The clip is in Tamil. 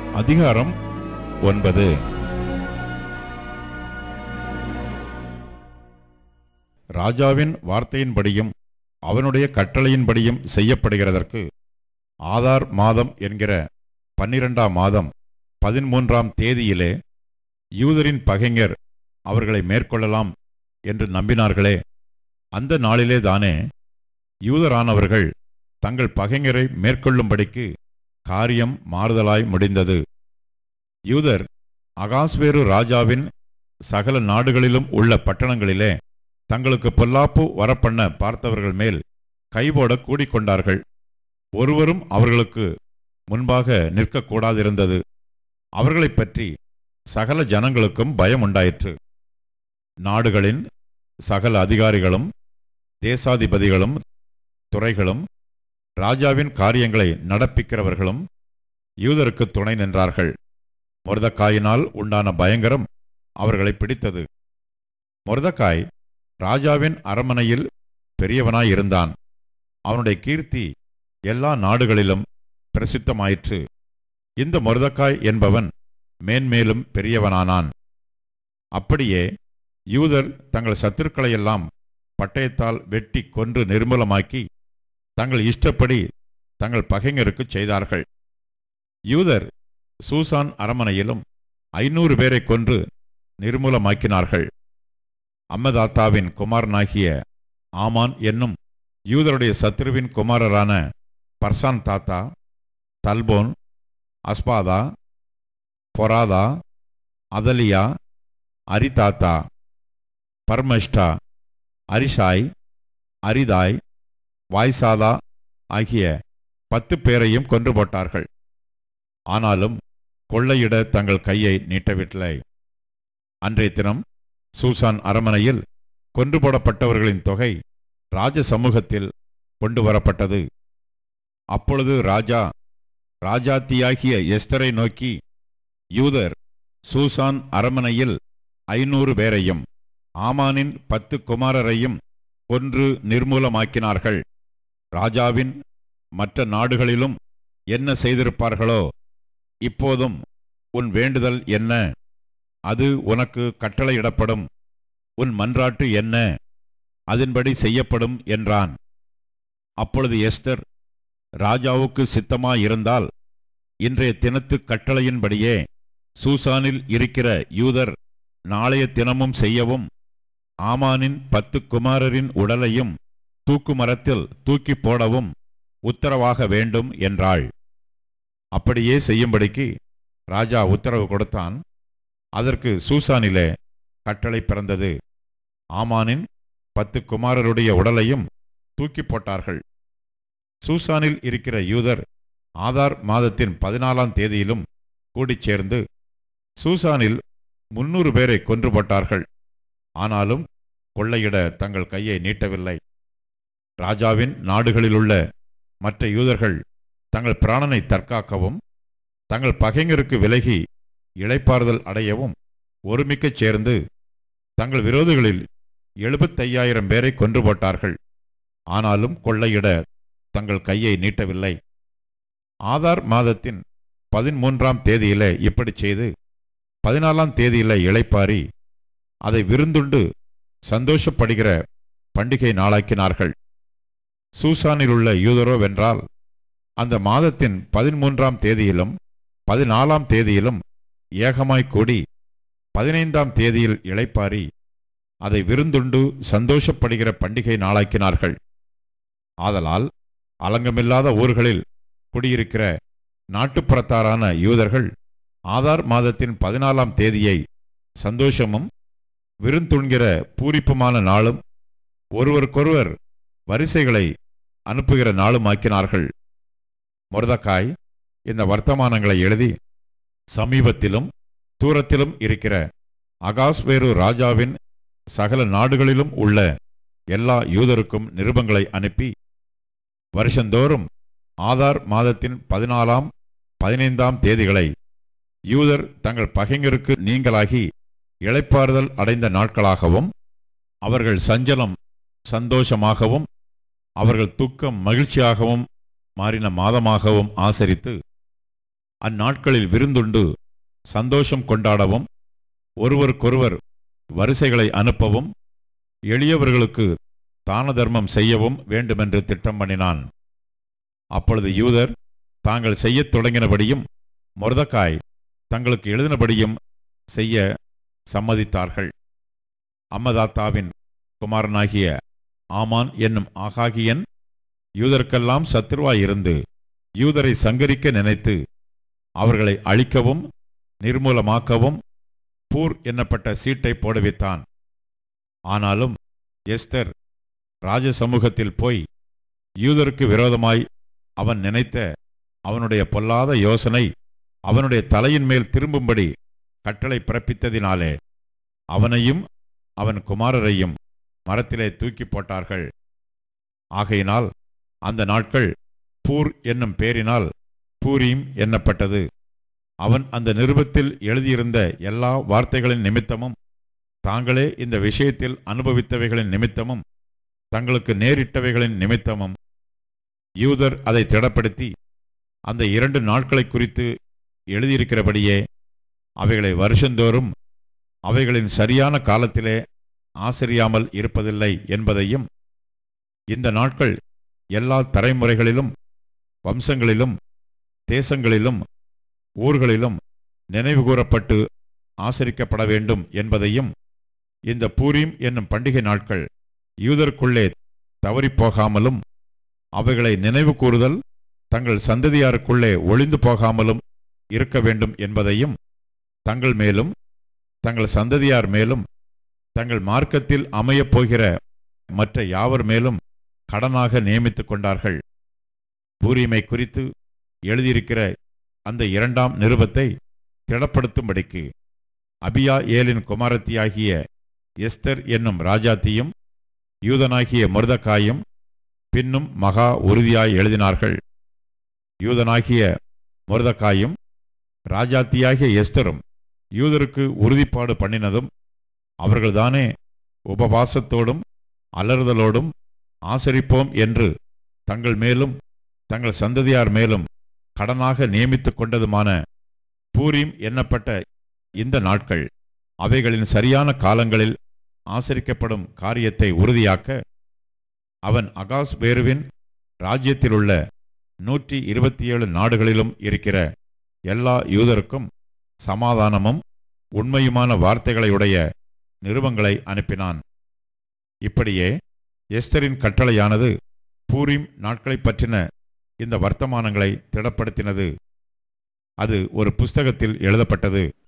அதிகாரம் ஒன்பது ராஜாவின் வார்த்தையின்படியும் அவனுடைய கட்டளையின்படியும் செய்யப்படுகிறதற்கு ஆதார் மாதம் என்கிற பன்னிரண்டாம் மாதம் பதிமூன்றாம் தேதியிலே யூதரின் பகைஞர் அவர்களை மேற்கொள்ளலாம் என்று நம்பினார்களே அந்த நாளிலே தானே யூதரானவர்கள் தங்கள் பகைஞரை மேற்கொள்ளும்படிக்கு காரியம் மாறுதலாய் முடிந்தது யூதர் அகாஸ்வேரு ராஜாவின் சகல நாடுகளிலும் உள்ள பட்டணங்களிலே தங்களுக்கு பொல்லாப்பு வரப்பண்ண பார்த்தவர்கள் மேல் கைபோட கூடிக்கொண்டார்கள் ஒருவரும் அவர்களுக்கு முன்பாக நிற்கக்கூடாதிருந்தது அவர்களைப் பற்றி சகல ஜனங்களுக்கும் பயம் உண்டாயிற்று நாடுகளின் சகல அதிகாரிகளும் தேசாதிபதிகளும் துறைகளும் ராஜாவின் காரியங்களை நடப்பிக்கிறவர்களும் யூதருக்கு துணை நின்றார்கள் மொர்தக்காயினால் உண்டான பயங்கரம் அவர்களை பிடித்தது மொர்தக்காய் ராஜாவின் அரமனையில் பெரியவனாயிருந்தான் அவனுடைய கீர்த்தி எல்லா நாடுகளிலும் பிரசித்தமாயிற்று இந்த மொர்தக்காய் என்பவன் மேன்மேலும் பெரியவனானான் அப்படியே யூதர் தங்கள் சத்துருக்களையெல்லாம் பட்டயத்தால் வெட்டி கொன்று நிர்மூலமாக்கி தங்கள் இஷ்டப்படி தங்கள் பகைஞருக்குச் செய்தார்கள் யூதர் சூசான் அரமனையிலும் ஐநூறு பேரை கொன்று நிர்மூலமாக்கினார்கள் அம்மதாத்தாவின் குமாரனாகிய ஆமான் என்னும் யூதருடைய சத்ருவின் குமாரரான பர்சான் தாத்தா தல்போன் அஸ்பாதா பொராதா அதலியா அரிதாத்தா பர்மஷ்டா அரிஷாய் அரிதாய் வாய்சாதா ஆகிய பத்து பேரையும் கொன்று போட்டார்கள் ஆனாலும் கொள்ளையிட தங்கள் கையை நீட்டவில்லை அன்றைய தினம் சூசான் அரமனையில் கொன்று போடப்பட்டவர்களின் தொகை ராஜ சமூகத்தில் கொண்டு வரப்பட்டது அப்பொழுது ராஜா ராஜாத்தியாகிய எஸ்தரை நோக்கி யூதர் சூசான் அரமனையில் ஐநூறு பேரையும் ஆமானின் பத்து குமாரரையும் கொன்று நிர்மூலமாக்கினார்கள் ராஜாவின் மற்ற நாடுகளிலும் என்ன செய்திருப்பார்களோ இப்போதும் உன் வேண்டுதல் என்ன அது உனக்கு கட்டளையிடப்படும் உன் மன்றாட்டு என்ன அதன்படி செய்யப்படும் என்றான் அப்பொழுது எஸ்தர் ராஜாவுக்கு சித்தமாயிருந்தால் இன்றைய தினத்து கட்டளையின்படியே சூசானில் இருக்கிற யூதர் நாளைய தினமும் செய்யவும் ஆமானின் பத்து குமாரரின் உடலையும் தூக்குமரத்தில் தூக்கி போடவும் உத்தரவாக வேண்டும் என்றாள் அப்படியே செய்யும்படிக்கு ராஜா உத்தரவு கொடுத்தான் அதற்கு சூசானிலே கட்டளை பிறந்தது ஆமானின் பத்து குமாரருடைய உடலையும் தூக்கி போட்டார்கள் சூசானில் இருக்கிற யூதர் ஆதார் மாதத்தின் பதினாலாம் தேதியிலும் கூடிச் சேர்ந்து சூசானில் முன்னூறு பேரை கொன்று போட்டார்கள் ஆனாலும் கொள்ளையிட தங்கள் கையை நீட்டவில்லை ராஜாவின் நாடுகளிலுள்ள மற்ற யூதர்கள் தங்கள் பிராணனை தற்காக்கவும் தங்கள் பகைஞருக்கு விலகி இளைப்பாறுதல் அடையவும் ஒருமிக்கச் சேர்ந்து தங்கள் விரோதிகளில் எழுபத்தையாயிரம் பேரை கொன்று போட்டார்கள் ஆனாலும் கொள்ளையிட தங்கள் கையை நீட்டவில்லை ஆதார் மாதத்தின் பதிமூன்றாம் தேதியிலே இப்படி செய்து பதினாலாம் தேதியிலே இளைப்பாரி அதை விருந்துண்டு சந்தோஷப்படுகிற பண்டிகை நாளாக்கினார்கள் சூசானிலுள்ள யூதரோ வென்றால் அந்த மாதத்தின் பதிமூன்றாம் தேதியிலும் பதினாலாம் தேதியிலும் ஏகமாய் கூடி பதினைந்தாம் தேதியில் இளைப்பாரி அதை விருந்துண்டு சந்தோஷப்படுகிற பண்டிகை நாளாக்கினார்கள் ஆதலால் அலங்கமில்லாத ஊர்களில் குடியிருக்கிற நாட்டுப்புறத்தாரான யூதர்கள் ஆதார் மாதத்தின் பதினாலாம் தேதியை சந்தோஷமும் விருந்துண்கிற பூரிப்புமான நாளும் ஒருவருக்கொருவர் வரிசைகளை அனுப்புகிற நாளும் ஆக்கினார்கள் மொர்தக்காய் இந்த வர்த்தமானங்களை எழுதி சமீபத்திலும் தூரத்திலும் இருக்கிற அகாஸ்வேரு ராஜாவின் சகல நாடுகளிலும் உள்ள எல்லா யூதருக்கும் நிருபங்களை அனுப்பி வருஷந்தோறும் ஆதார் மாதத்தின் பதினாலாம் பதினைந்தாம் தேதிகளை யூதர் தங்கள் பகைஞருக்கு நீங்களாகி இளைப்பாறுதல் அடைந்த நாட்களாகவும் அவர்கள் சஞ்சலம் சந்தோஷமாகவும் அவர்கள் துக்கம் மகிழ்ச்சியாகவும் மாறின மாதமாகவும் ஆசரித்து அந்நாட்களில் விருந்துண்டு சந்தோஷம் கொண்டாடவும் ஒருவருக்கொருவர் வரிசைகளை அனுப்பவும் எளியவர்களுக்கு தான தர்மம் செய்யவும் வேண்டுமென்று திட்டம் பண்ணினான் அப்பொழுது யூதர் தாங்கள் செய்யத் தொடங்கினபடியும் மொர்தக்காய் தங்களுக்கு எழுதினபடியும் செய்ய சம்மதித்தார்கள் அம்மதாத்தாவின் குமாரனாகிய ஆமான் என்னும் ஆகாகியன் யூதர்க்கெல்லாம் சத்துருவாயிருந்து யூதரை சங்கரிக்க நினைத்து அவர்களை அழிக்கவும் நிர்மூலமாக்கவும் பூர் என்னப்பட்ட சீட்டை போடுவித்தான் ஆனாலும் எஸ்தர் ராஜ சமூகத்தில் போய் யூதருக்கு விரோதமாய் அவன் நினைத்த அவனுடைய பொல்லாத யோசனை அவனுடைய தலையின் மேல் திரும்பும்படி கட்டளை பிறப்பித்ததினாலே அவனையும் அவன் குமாரரையும் மரத்திலே தூக்கி போட்டார்கள் ஆகையினால் அந்த நாட்கள் பூர் என்னும் பேரினால் பூரீம் எண்ணப்பட்டது அவன் அந்த நிருபத்தில் எழுதியிருந்த எல்லா வார்த்தைகளின் நிமித்தமும் தாங்களே இந்த விஷயத்தில் அனுபவித்தவைகளின் நிமித்தமும் தங்களுக்கு நேரிட்டவைகளின் நிமித்தமும் யூதர் அதை திடப்படுத்தி அந்த இரண்டு நாட்களை குறித்து எழுதியிருக்கிறபடியே அவைகளை வருஷந்தோறும் அவைகளின் சரியான காலத்திலே ஆசிரியாமல் இருப்பதில்லை என்பதையும் இந்த நாட்கள் எல்லா தலைமுறைகளிலும் வம்சங்களிலும் தேசங்களிலும் ஊர்களிலும் நினைவுகூரப்பட்டு ஆசரிக்கப்பட வேண்டும் என்பதையும் இந்த பூரீம் என்னும் பண்டிகை நாட்கள் யூதருக்குள்ளே தவறிப்போகாமலும் அவைகளை நினைவு கூறுதல் தங்கள் சந்ததியாருக்குள்ளே ஒளிந்து போகாமலும் இருக்க வேண்டும் என்பதையும் தங்கள் மேலும் தங்கள் சந்ததியார் மேலும் தங்கள் மார்க்கத்தில் அமையப் போகிற மற்ற யாவர் மேலும் கடனாக நியமித்துக் கொண்டார்கள் பூரிமை குறித்து எழுதியிருக்கிற அந்த இரண்டாம் நிருபத்தை திடப்படுத்தும்படிக்கு அபியா ஏலின் குமாரத்தியாகிய எஸ்தர் என்னும் ராஜாத்தியும் யூதனாகிய மருதக்காயும் பின்னும் மகா உறுதியாய் எழுதினார்கள் யூதனாகிய மருதக்காயும் ராஜாத்தியாகிய எஸ்தரும் யூதருக்கு உறுதிப்பாடு பண்ணினதும் அவர்கள்தானே உபவாசத்தோடும் அலறுதலோடும் ஆசரிப்போம் என்று தங்கள் மேலும் தங்கள் சந்ததியார் மேலும் கடனாக நியமித்துக் கொண்டதுமான பூரீம் எண்ணப்பட்ட இந்த நாட்கள் அவைகளின் சரியான காலங்களில் ஆசரிக்கப்படும் காரியத்தை உறுதியாக்க அவன் அகாஸ் பேருவின் ராஜ்யத்திலுள்ள நூற்றி இருபத்தி ஏழு நாடுகளிலும் இருக்கிற எல்லா யூதருக்கும் சமாதானமும் உண்மையுமான வார்த்தைகளையுடைய நிருபங்களை அனுப்பினான் இப்படியே எஸ்தரின் கட்டளையானது பூரீம் நாட்களைப் பற்றின இந்த வர்த்தமானங்களை திடப்படுத்தினது அது ஒரு புஸ்தகத்தில் எழுதப்பட்டது